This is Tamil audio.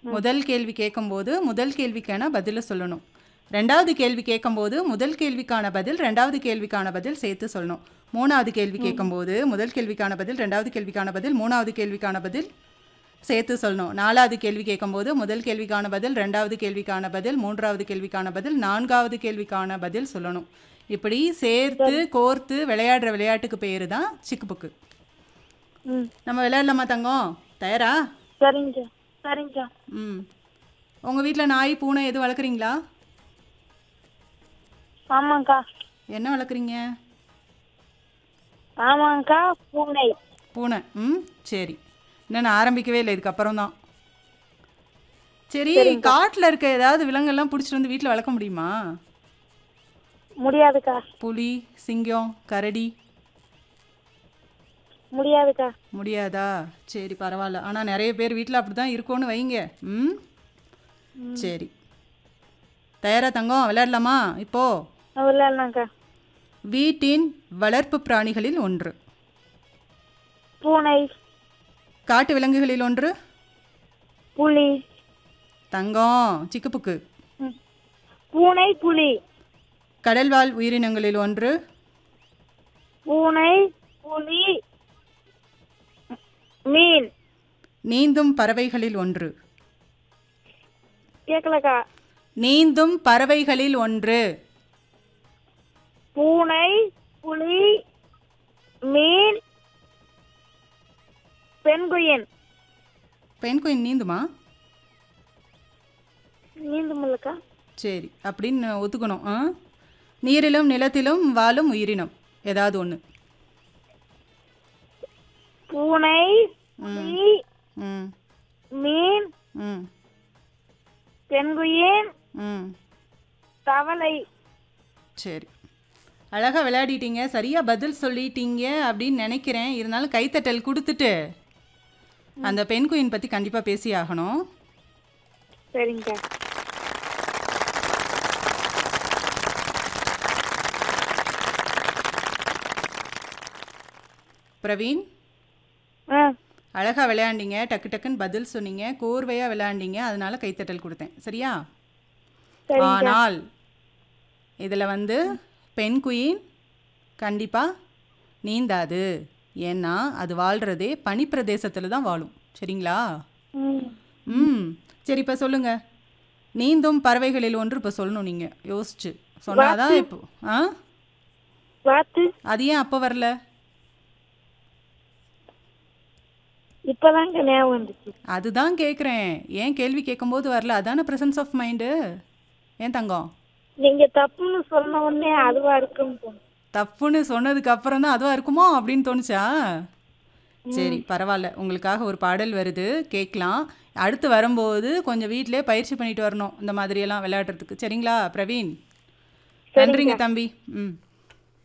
முதல் கேள்வி கேட்கும்போது முதல் கேள்விக்கான பதிலை சொல்லணும் ரெண்டாவது கேள்வி கேட்கும்போது முதல் கேள்விக்கான பதில் ரெண்டாவது கேள்விக்கான பதில் சேர்த்து சொல்லணும் மூணாவது கேள்வி கேட்கும்போது முதல் கேள்விக்கான பதில் ரெண்டாவது கேள்விக்கான பதில் மூணாவது கேள்விக்கான பதில் சேர்த்து சொல்லணும் நாலாவது கேள்வி கேட்கும்போது முதல் கேள்விக்கான பதில் ரெண்டாவது கேள்விக்கான பதில் மூன்றாவது கேள்விக்கான பதில் நான்காவது கேள்விக்கான பதில் சொல்லணும் இப்படி சேர்த்து கோர்த்து விளையாடுற விளையாட்டுக்கு பேர் தான் சிக்குப்புக்கு ம் நம்ம விளையாடலாமா தங்கம் தயாரா சரிங்க சரிங்க ம் உங்கள் வீட்டில் நாய் பூனை எதுவும் வளர்க்குறீங்களா ஆமாங்க்கா என்ன வளர்க்குறீங்க ஆமாங்க்கா பூனை பூனை ம் சரி இன்னும் நான் ஆரம்பிக்கவே இல்லை இதுக்கப்புறம் தான் சரி காட்டில் இருக்க ஏதாவது விலங்கெல்லாம் பிடிச்சிட்டு வந்து வீட்டில் வளர்க்க முடியுமா முடியாதுக்கா புலி சிங்கம் கரடி முடியாதுக்கா முடியாதா சரி பரவாயில்ல ஆனால் நிறைய பேர் வீட்டில் அப்படி தான் இருக்கும்னு வைங்க ம் சரி தயாரா தங்கம் விளையாடலாமா இப்போ விளையாடலாங்க்கா வீட்டின் வளர்ப்பு பிராணிகளில் ஒன்று பூனை காட்டு விலங்குகளில் ஒன்று புலி தங்கம் சிக்குப்புக்கு ம். பூனை புலி கடல்வாழ் உயிரினங்களில் ஒன்று பூனை புலி மீன் நீந்தும் பறவைகளில் ஒன்று கேட்கலக்கா நீந்தும் பறவைகளில் ஒன்று பூனை புலி மீன் பெண்குயின் பெண் குயின் நீந்துமா நீந்துமில்லக்கா சரி அப்படின்னு ஒத்துக்கணும் ஆ நீரிலும் நிலத்திலும் வாழும் உயிரினம் ஏதாவது ஒன்று பூனை புலி ம் மீன் ம் பெண்குயின் ம் தவளை சரி அழகாக விளையாடிட்டீங்க சரியாக பதில் சொல்லிட்டீங்க அப்படின்னு நினைக்கிறேன் இருந்தாலும் கைத்தட்டல் கொடுத்துட்டு அந்த பெண் குயின் பற்றி கண்டிப்பாக பேசி ஆகணும் சரிங்கக்கா பிரவீன் ஆ அழகாக விளையாண்டீங்க டக்கு டக்குன்னு பதில் சொன்னீங்க கோர்வையாக விளையாண்டீங்க அதனால கைத்தட்டல் கொடுத்தேன் சரியா சரிங்க ஆனால் இதில் வந்து பெண் குயின் கண்டிப்பாக நீந்தாது ஏன்னா அது வாழ்கிறதே பனிப்பிரதேசத்தில் தான் வாழும் சரிங்களா ம் ம் சரி இப்போ சொல்லுங்கள் நீந்தும் பறவைகளில் ஒன்று இப்போ சொல்லணும் நீங்கள் யோசிச்சு சொன்னாதான் இப்போ ஆ வாத்து அது ஏன் அப்போ வரல இப்பதாங்க ஞாபகம் வந்துச்சு அதுதான் கேட்குறேன் ஏன் கேள்வி கேட்கும்போது வரல அதான ப்ரெசன்ஸ் ஆஃப் மைண்டு ஏன் தங்கம் நீங்க தப்புன்னு சொன்ன உடனே அதுவா இருக்குன்னு தோணுச்சு. தப்புன்னு சொன்னதுக்கு அப்புறம் தான் அதுவா இருக்குமோ அப்படின்னு தோணுச்சா சரி பரவாயில்ல உங்களுக்காக ஒரு பாடல் வருது கேட்கலாம் அடுத்து வரும்போது கொஞ்சம் வீட்டிலே பயிற்சி பண்ணிட்டு வரணும் இந்த மாதிரியெல்லாம் விளையாடுறதுக்கு சரிங்களா பிரவீன் நன்றிங்க தம்பி ம்